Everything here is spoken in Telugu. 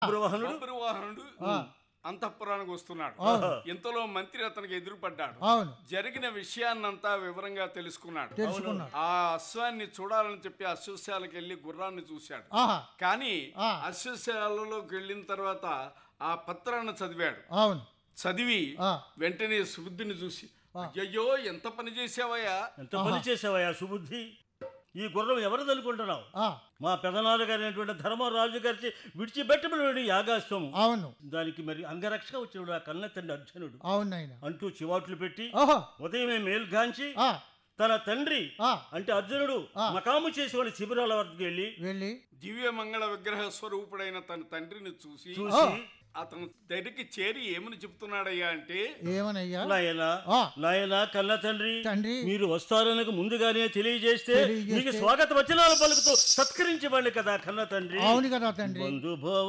బబ్రువాహనుడు బబ్రువాహనుడు అంతఃపురానికి వస్తున్నాడు ఇంతలో మంత్రి అతనికి ఎదురుపడ్డాడు అవును జరిగిన విషయాన్నంతా వివరంగా తెలుసుకున్నాడు తెలుసుకున్నాడు ఆ అశ్వాన్ని చూడాలని చెప్పి అశ్వశాలకు వెళ్ళి గుర్రాన్ని చూశాడు ఆహా కానీ ఆ. అశ్వశాలలోకి వెళ్ళిన తర్వాత ఆ పత్రాన్ని చదివాడు అవును చదివి ఆ. వెంటనే సుబుద్ధిని చూసి అయ్యయ్యో ఎంత పని చేసావయ్యా ఎంత పని చేసావయ్యా సుబుద్ధి ఈ గుర్రం ఎవరిది అనుకుంటున్నావు ఆ, మా పెదనాన్న గారి అయినటువంటి ధర్మరాజు గారి విడిచిపెట్టబడి యాగాశ్వము అవును దానికి మరి అంగరక్షగా వచ్చినాడు ఆ కన్న తండ్రి అర్జునుడు అవును నాయన అంటూ చివాట్లు పెట్టి ఓహో ఉదయమే మేల్గాంచి ఆ, తన తండ్రి ఆ. అంటే అర్జునుడు మకాము చేసేవాడి శిబిరాల వద్దకు వెళ్ళి వెళ్ళి దివ్య మంగళ విగ్రహ స్వరూపుడైన తన తండ్రిని చూసి చూసి అతను దగ్గరికి చేరి ఏమని చెప్తున్నాడయ్యా అంటే ఏమనయ్యా నాయనా ఆ. నాయనా కన్న తండ్రి తండ్రి మీరు వస్తారనకు ముందుగానే తెలియజేస్తే తెలియజేస్తే- మీకు స్వాగత వచనాలు పలుకుతూ సత్కరించబడి కదా కన్న తండ్రి అవును కదా తండ్రి బంధుభవ